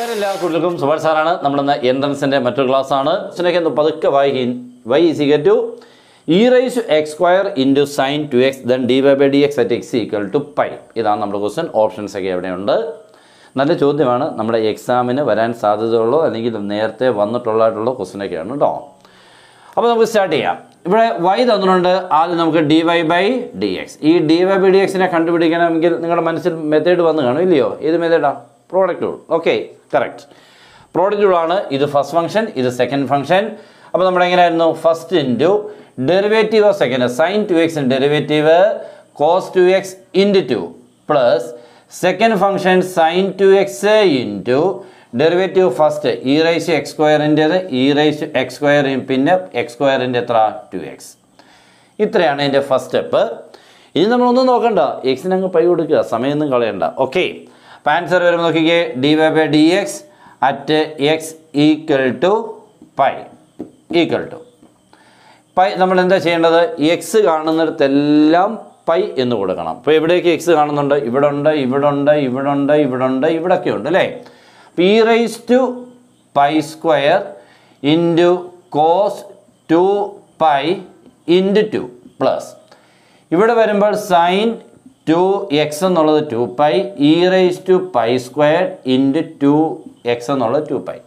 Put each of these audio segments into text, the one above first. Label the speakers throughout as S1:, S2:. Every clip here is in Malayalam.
S1: നമസ്കാരം എല്ലാ കുട്ടികൾക്കും സുഭാഷ് സാറാണ് നമ്മളിന്ന് എൻട്രൻസിൻ്റെ മറ്റൊരു ക്ലാസ് ആണ് ക്വസ്റ്റിനൊക്കെ ഒന്ന് പതുക്കെ വായിക്കും y is equal to e raise x square into sine two x then d y by d x at x equal to pi ഇതാണ് നമ്മുടെ ക്വസ്റ്റ്യൻ ഓപ്ഷൻസ് ഒക്കെ എവിടെയുണ്ട് നല്ല ചോദ്യമാണ് നമ്മുടെ എക്സാമിന് വരാൻ സാധ്യതയുള്ളോ അല്ലെങ്കിൽ നേരത്തെ വന്നിട്ടുള്ളതായിട്ടുള്ള ക്വസ്റ്റ്യനൊക്കെയാണ് കേട്ടോ അപ്പോൾ നമുക്ക് സ്റ്റാർട്ട് ചെയ്യാം ഇവിടെ y തന്നിട്ടുണ്ട് ആദ്യം നമുക്ക് d y by d x ഈ ഡി വൈ ബൈ ഡി എക്സിനെ കണ്ടുപിടിക്കണമെങ്കിൽ നിങ്ങളുടെ മനസ്സിൽ മെത്തേഡ് വന്ന് കാണും ഇല്ലയോ ഏത് മെത്തേഡാ product rule okay correct product റൂളാണ് ഇത് ഫസ്റ്റ് ഫംഗ്ഷൻ ഇത് സെക്കൻഡ് ഫംഗ്ഷൻ അപ്പോൾ നമ്മുടെ എങ്ങനെയായിരുന്നു first into derivative of second sine two x derivative cos two x into two plus second function sine two x into derivative first e raise x സ്ക്വയറിൻ്റെത് ഇ റൈസ് എക്സ് സ്ക്വയർ പിന്നെ എക്സ് സ്ക്വയറിൻ്റെ എത്ര ടു എക്സ് ഇത്രയാണ് എൻ്റെ ഫസ്റ്റ് സ്റ്റെപ്പ് ഇനി നമ്മളൊന്നും നോക്കണ്ട എക്സിന് അങ്ങ് പൈ കൊടുക്കുക സമയമൊന്നും കളയണ്ട ഓക്കെ അപ്പോൾ ആൻസർ വരുമ്പോൾ നോക്കിക്കേ d y by d x at x equal to pi equal to pi നമ്മൾ എന്താ ചെയ്യേണ്ടത് എക്സ് കാണുന്നിടത്തെല്ലാം പൈ എന്ന് കൊടുക്കണം അപ്പോൾ എവിടെയൊക്കെ എക്സ് കാണുന്നുണ്ട് ഇവിടെ ഉണ്ട് ഇവിടെ ഉണ്ട് ഇവിടെ ഉണ്ട് ഇവിടെ ഉണ്ട് ഇവിടെയൊക്കെ ഉണ്ട് അല്ലേ അപ്പോൾ e raise two pi square into cos two pi into two plus ഇവിടെ വരുമ്പോൾ സൈൻ ടു എക്സ് എന്നുള്ളത് two pi e raise two pi square into two x എന്നുള്ളത് two pi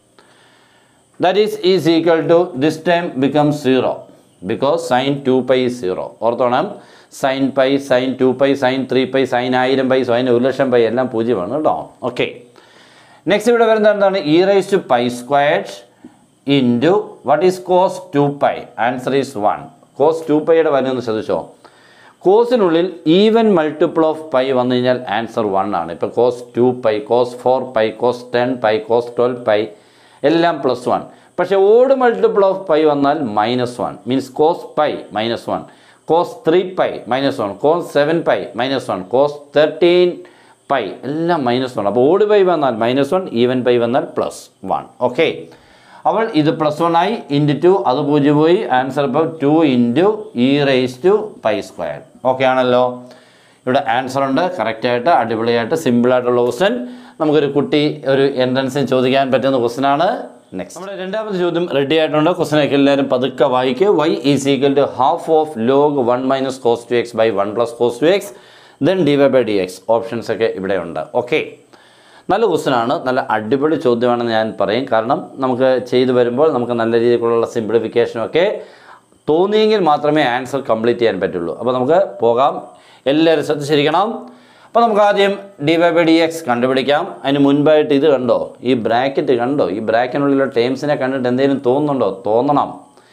S1: that is is equal to this time become zero because sine two pi is zero ഓർത്തോണം sine pi sine two pi sine three pi sine ആയിരം പൈ സൈൻ ഒരു ലക്ഷം പൈ എല്ലാം പൂജ്യമാണ് കേട്ടോ ഓക്കെ നെക്സ്റ്റ് ഇവിടെ വരുന്നത് എന്താണ് e raise two pi squared into what is cos two pi answer is one cos two പൈയുടെ വാല്യൂ ഒന്ന് ശ്രദ്ധിച്ചോ കോസിനുള്ളിൽ ഈവൻ മൾട്ടിപ്പിൾ ഓഫ് പൈ വന്നു കഴിഞ്ഞാൽ ആൻസർ വൺ ആണ് ഇപ്പോൾ cos two pi cos four pi cos ten pi cos twelve pi എല്ലാം പ്ലസ് വൺ പക്ഷേ ഓഡ് മൾട്ടിപ്പിൾ ഓഫ് പൈ വന്നാൽ minus one means cos pi minus one cos three pi minus one cos seven pi minus one cos thirteen pi എല്ലാം മൈനസ് വൺ അപ്പോൾ ഓഡ് പൈ വന്നാൽ മൈനസ് വൺ ഈവൻ പൈ വന്നാൽ പ്ലസ് വൺ ഓക്കെ അവൾ ഇത് പ്ലസ് വൺ ആയി ഇൻറ്റു ടു അത് പൂജ്യം പോയി ആൻസർ ഇപ്പോൾ two into e raise two pi square okay ആണല്ലോ ഇവിടെ ആൻസർ ഉണ്ട് കറക്റ്റായിട്ട് അടിപൊളിയായിട്ട് സിമ്പിളായിട്ടുള്ള ക്വസ്റ്റൻ നമുക്കൊരു കുട്ടി ഒരു എൻട്രൻസിന് ചോദിക്കാൻ പറ്റുന്ന ക്വസ്റ്റൻ ആണ് നെക്സ്റ്റ് നമ്മുടെ രണ്ടാമത്തെ ചോദ്യം റെഡി ആയിട്ടുണ്ട് ക്വസ്റ്റനൊക്കെ എല്ലാവരും പതുക്കെ വായിക്കുക y is equal to half of log one minus cos two x by one plus cos two x then d y by d x options ഒക്കെ ഇവിടെ ഉണ്ട് ഓക്കെ നല്ല ക്വസ്റ്റ്യൻ ആണ് നല്ല അടിപൊളി ചോദ്യമാണെന്ന് ഞാൻ പറയും കാരണം നമുക്ക് ചെയ്തു വരുമ്പോൾ നമുക്ക് നല്ല രീതിയിലുള്ള സിംപ്ലിഫിക്കേഷനും ഒക്കെ തോന്നിയെങ്കിൽ മാത്രമേ ആൻസർ കംപ്ലീറ്റ് ചെയ്യാൻ പറ്റുള്ളൂ അപ്പോൾ നമുക്ക് പോകാം എല്ലാവരും ശ്രദ്ധിച്ചിരിക്കണം അപ്പോൾ നമുക്ക് ആദ്യം d y by d x കണ്ടുപിടിക്കാം അതിന് മുൻപായിട്ട് ഇത് കണ്ടോ ഈ ബ്രാക്കറ്റ് കണ്ടോ ഈ ബ്രാക്കറ്റിനുള്ളിലുള്ള ടേംസിനെ കണ്ടിട്ട് എന്തെങ്കിലും തോന്നുന്നുണ്ടോ തോന്നണം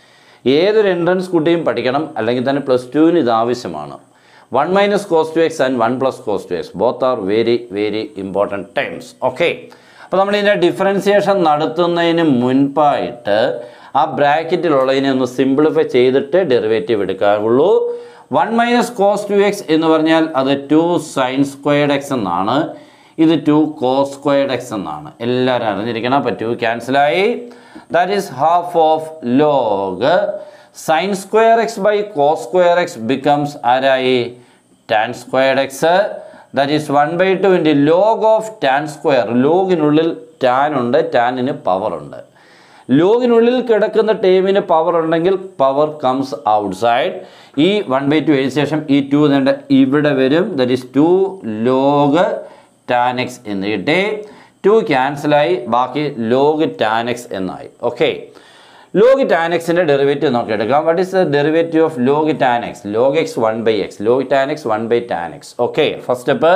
S1: ഏതൊരു എൻട്രൻസ് കുട്ടിയും പഠിക്കണം അല്ലെങ്കിൽ തന്നെ പ്ലസ് ടുവിന് ഇത് ആവശ്യമാണ് one minus cos two x and one plus cos two x both are very very important times okay അപ്പോൾ നമ്മൾ ഇതിൻ്റെ ഡിഫറൻസിയേഷൻ നടത്തുന്നതിന് മുൻപായിട്ട് ആ ബ്രാക്കറ്റിലുള്ളതിനെ ഒന്ന് സിംപ്ലിഫൈ ചെയ്തിട്ട് ഡെറിവേറ്റീവ് എടുക്കാവുള്ളൂ one minus cos two x എന്ന് പറഞ്ഞാൽ അത് ടു സൈൻ സ്ക്വയർഡ് എക്സ് എന്നാണ് ഇത് ടു കോസ് സ്ക്വയർഡ് എക്സ് എന്നാണ് എല്ലാവരും അറിഞ്ഞിരിക്കണം അപ്പോൾ ടു ക്യാൻസലായി that is half of log sine square x by cos square x becomes ആരായി tan squared x that is one by two into log of tan square ലോഗിനുള്ളിൽ ടാൻ ഉണ്ട് ടാനിന് പവർ ഉണ്ട് ലോഗിനുള്ളിൽ കിടക്കുന്ന ടേമിന് പവർ ഉണ്ടെങ്കിൽ പവർ കംസ് ഔട്ട്സൈഡ് ഈ വൺ ബൈ ടു എഴുതിയ ശേഷം ഈ ടു നേണ്ട ഇവിടെ വരും that is two log tan x എന്ന് കിട്ടി ടു ക്യാൻസലായി ബാക്കി ലോഗ് ടാൻ എക്സ് എന്നായി ഓക്കെ ലോഗ് ടാൻ എക്സിൻ്റെ ഡെറിവേറ്റീവ് നമുക്ക് എടുക്കാം what is the derivative of log tan x log x one by x log tan x one by tan x okay first step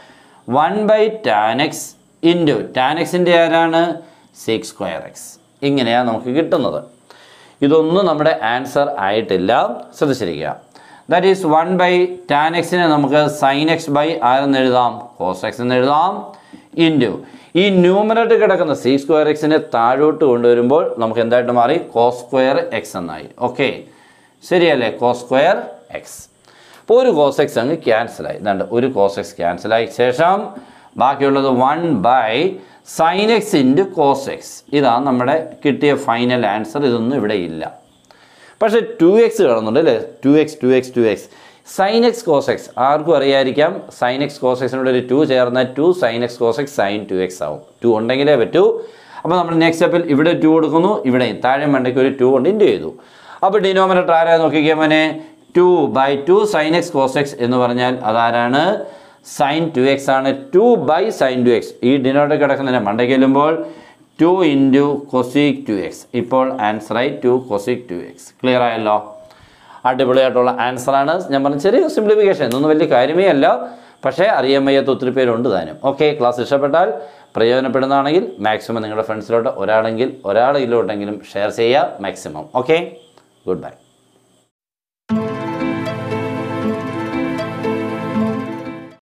S1: one by tan x into tan എക്സിൻ്റെ ആരാണ് സിക്സ് സ്ക്വയർ എക്സ് ഇങ്ങനെയാണ് നമുക്ക് കിട്ടുന്നത് ഇതൊന്നും നമ്മുടെ ആൻസർ ആയിട്ടില്ല ശ്രദ്ധിച്ചിരിക്കുക that is one by tan എക്സിനെ നമുക്ക് സൈൻ എക്സ് ബൈ ആരെന്ന് എഴുതാം കോസ് എക്സ് എന്ന് എഴുതാം ഇൻറ്റു ഈ ന്യൂമറേറ്റ് കിടക്കുന്ന സി സ്ക്വയർ എക്സിനെ താഴോട്ട് കൊണ്ടുവരുമ്പോൾ നമുക്ക് എന്തായിട്ട് മാറി കോസ് സ്ക്വയർ എക്സ് എന്നായി ഓക്കെ ശരിയല്ലേ കോസ് സ്ക്വയർ എക്സ് അപ്പോൾ ഒരു കോസ് എക്സ് അങ്ങ് ക്യാൻസലായി ഇതാണ്ട് ഒരു കോസ് എക്സ് ക്യാൻസലായി ശേഷം ബാക്കിയുള്ളത് one by sine x into cos x ഇതാണ് നമ്മുടെ കിട്ടിയ ഫൈനൽ ആൻസർ ഇതൊന്നും ഇവിടെ ഇല്ല പക്ഷേ ടു എക്സ് കാണുന്നുണ്ട് അല്ലേ two x two x two x sine x cos x ആർക്കും അറിയായിരിക്കാം സൈൻ എക്സ് കോസ് എക്സിനോട് ഒരു ടു ചേർന്ന two sine x cos x sine two x ആവും ടു ഉണ്ടെങ്കിലേ പറ്റൂ അപ്പോൾ നമ്മൾ നെക്സ്റ്റ് സ്റ്റെപ്പിൽ ഇവിടെ ടു കൊടുക്കുന്നു ഇവിടെയും താഴെ മണ്ടയ്ക്ക് ഒരു ടു കൊണ്ട് ഇൻറ്റു ചെയ്തു അപ്പോൾ ഡിനോമിനേറ്റർ ആരാ നോക്കിക്കുക മോനെ two by two sine x cos x എന്ന് പറഞ്ഞാൽ അതാരാണ് സൈൻ ടു എക്സ് ആണ് two by sine two x ഈ ഡിനോമിനേറ്റർ കിടക്കുന്നതിനെ മണ്ടയ്ക്ക് ചെല്ലുമ്പോൾ two into cosec two x ഇപ്പോൾ ആൻസറായി two cosec two x clear ആയല്ലോ അടിപൊളിയായിട്ടുള്ള ആൻസറാണ് ഞാൻ പറഞ്ഞ ചെറിയ സിംപ്ലിഫിക്കേഷൻ ഇതൊന്നും വലിയ കാര്യമേ അല്ല പക്ഷേ അറിയാൻ വയ്യാത്ത ഒത്തിരി പേരുണ്ട് താനും ഓക്കെ ക്ലാസ് ഇഷ്ടപ്പെട്ടാൽ പ്രയോജനപ്പെടുന്നതാണെങ്കിൽ മാക്സിമം നിങ്ങളുടെ ഫ്രണ്ട്സിലോട്ട് ഒരാളെങ്കിൽ ഒരാളിലോട്ടെങ്കിലും ഷെയർ ചെയ്യുക മാക്സിമം ഓക്കെ ഗുഡ് ബൈ